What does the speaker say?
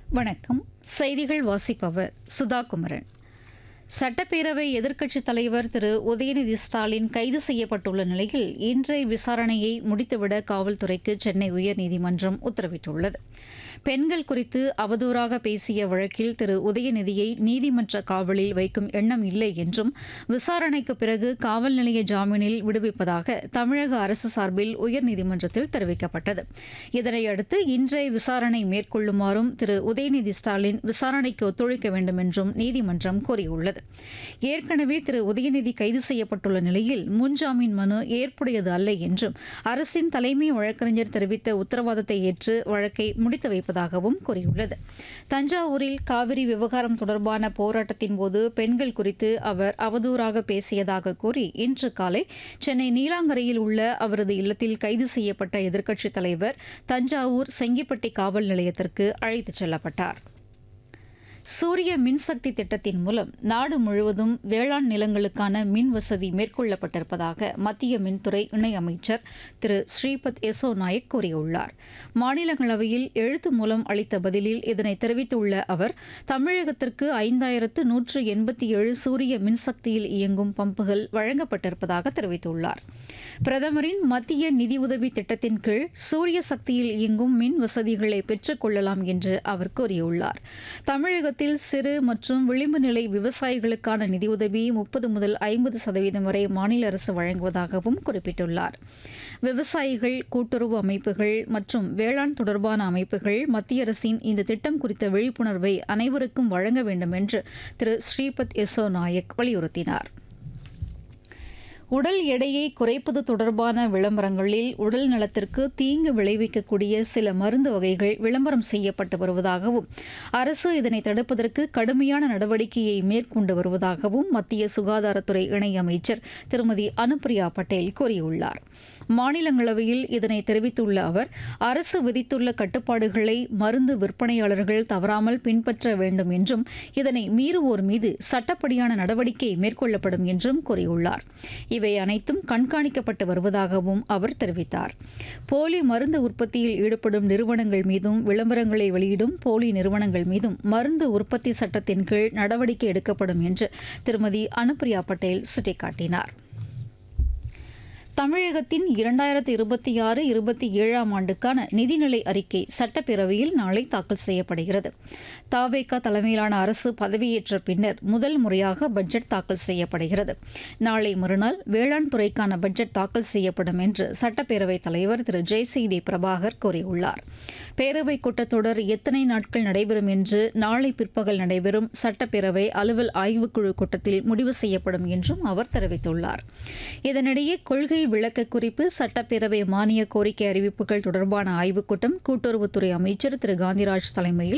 வணக்கம் செய்திகள் வாசிப்பவர் சுதா குமரன் சட்டப்பேரவை எதிர்க்கட்சித் தலைவர் திரு உதயநிதி ஸ்டாலின் கைது செய்யப்பட்டுள்ள நிலையில் இன்றைய விசாரணையை முடித்துவிட காவல்துறைக்கு சென்னை உயர்நீதிமன்றம் உத்தரவிட்டுள்ளது பெண்கள் குறித்து அவதூறாக பேசிய வழக்கில் திரு உதயநிதியை நீதிமன்ற காவலில் வைக்கும் எண்ணம் இல்லை என்றும் விசாரணைக்கு பிறகு காவல் நிலைய ஜாமீனில் விடுவிப்பதாக தமிழக அரசு சார்பில் உயர்நீதிமன்றத்தில் தெரிவிக்கப்பட்டது இதனையடுத்து இன்றைய விசாரணை மேற்கொள்ளுமாறும் திரு உதயநிதி ஸ்டாலின் விசாரணைக்கு ஒத்துழைக்க வேண்டும் என்றும் நீதிமன்றம் கூறியுள்ளது ஏற்கனவே திரு உதயநிதி கைது செய்யப்பட்டுள்ள நிலையில் முன்ஜாமீன் மனு ஏற்புடையது அல்ல என்றும் அரசின் தலைமை வழக்கறிஞர் தெரிவித்த உத்தரவாதத்தை ஏற்று வழக்கை முடித்து வைப்பதாகவும் கூறியுள்ளது தஞ்சாவூரில் காவிரி விவகாரம் தொடர்பான போராட்டத்தின் போது பெண்கள் குறித்து அவர் அவதூறாக பேசியதாக கூறி இன்று காலை சென்னை நீலாங்கரையில் உள்ள அவரது இல்லத்தில் கைது செய்யப்பட்ட எதிர்க்கட்சித் தலைவர் தஞ்சாவூர் செங்கிப்பட்டி காவல் நிலையத்திற்கு அழைத்துச் செல்லப்பட்டார் சூரிய மின்சக்தி திட்டத்தின் மூலம் நாடு முழுவதும் வேளாண் நிலங்களுக்கான மின் வசதி மேற்கொள்ளப்பட்டிருப்பதாக மத்திய மின்துறை இணையமைச்சர் திரு ஸ்ரீபத் யசோ நாயக் கூறியுள்ளார் மாநிலங்களவையில் எழுத்து மூலம் அளித்த பதிலில் இதனை தெரிவித்துள்ள அவர் தமிழகத்திற்கு ஐந்தாயிரத்து நூற்று எண்பத்தி ஏழு சூரிய மின்சக்தியில் இயங்கும் பம்புகள் வழங்கப்பட்டிருப்பதாக தெரிவித்துள்ளார் பிரதமரின் மத்திய நிதியுதவி திட்டத்தின் கீழ் சூரிய சக்தியில் இயங்கும் மின் வசதிகளை பெற்றுக் கொள்ளலாம் என்று அவர் கூறியுள்ளார் தமிழகத்தில் சிறு மற்றும் விளிம்பு நிலை விவசாயிகளுக்கான நிதியுதவி முப்பது முதல் ஐம்பது சதவீதம் வரை மாநில அரசு வழங்குவதாகவும் குறிப்பிட்டுள்ளார் விவசாயிகள் கூட்டுறவு அமைப்புகள் மற்றும் வேளாண் தொடர்பான அமைப்புகள் மத்திய அரசின் இந்த திட்டம் குறித்த விழிப்புணர்வை அனைவருக்கும் வழங்க வேண்டும் என்று திரு ஸ்ரீபத் யசோ நாயக் வலியுறுத்தினார் உடல் எடையை குறைப்பது தொடர்பான விளம்பரங்களில் உடல் நலத்திற்கு தீங்கு விளைவிக்கக்கூடிய சில மருந்து வகைகள் விளம்பரம் செய்யப்பட்டு வருவதாகவும் அரசு இதனை தடுப்பதற்கு கடுமையான நடவடிக்கையை மேற்கொண்டு வருவதாகவும் மத்திய சுகாதாரத்துறை இணையமைச்சர் திருமதி அனுப்பிரியா பட்டேல் கூறியுள்ளார் மாநிலங்களவையில் இதனை தெரிவித்துள்ள அவர் அரசு விதித்துள்ள கட்டுப்பாடுகளை மருந்து விற்பனையாளர்கள் தவறாமல் பின்பற்ற வேண்டும் என்றும் இதனை மீறுவோர் மீது சட்டப்படியான நடவடிக்கை மேற்கொள்ளப்படும் என்றும் கூறியுள்ளார் இவை அனைத்தும் கண்காணிக்கப்பட்டு வருவதாகவும் அவர் தெரிவித்தார் போலி மருந்து உற்பத்தியில் ஈடுபடும் நிறுவனங்கள் மீதும் விளம்பரங்களை வெளியிடும் போலி நிறுவனங்கள் மீதும் மருந்து உற்பத்தி சட்டத்தின் கீழ் நடவடிக்கை எடுக்கப்படும் என்று திருமதி அனுப்பிரியா பட்டேல் சுட்டிக்காட்டினார் தமிழகத்தின் இரண்டாயிரத்தி இருபத்தி ஆறு இருபத்தி ஏழாம் ஆண்டுக்கான நிதிநிலை அறிக்கை சட்டப்பேரவையில் நாளை தாக்கல் செய்யப்படுகிறது தாவேகா தலைமையிலான அரசு பதவியேற்ற பின்னர் முதல் முறையாக பட்ஜெட் தாக்கல் செய்யப்படுகிறது நாளை மறுநாள் வேளாண் துறைக்கான பட்ஜெட் தாக்கல் செய்யப்படும் என்று சட்டப்பேரவைத் தலைவர் திரு ஜெய்சி டி பிரபாகர் கூறியுள்ளார் பேரவைக் கூட்டத்தொடர் எத்தனை நாட்கள் நடைபெறும் என்று நாளை பிற்பகல் நடைபெறும் சட்டப்பேரவை அலுவல் ஆய்வுக்குழு கூட்டத்தில் முடிவு செய்யப்படும் என்றும் அவர் தெரிவித்துள்ளார் இதனிடையே கொள்கை விளக்க குறிப்பு சட்டப்பேரவை மானிய கோரிக்கை அறிவிப்புகள் தொடர்பான ஆய்வுக் கூட்டம் கூட்டுறவுத்துறை அமைச்சர் திரு காந்திராஜ் தலைமையில்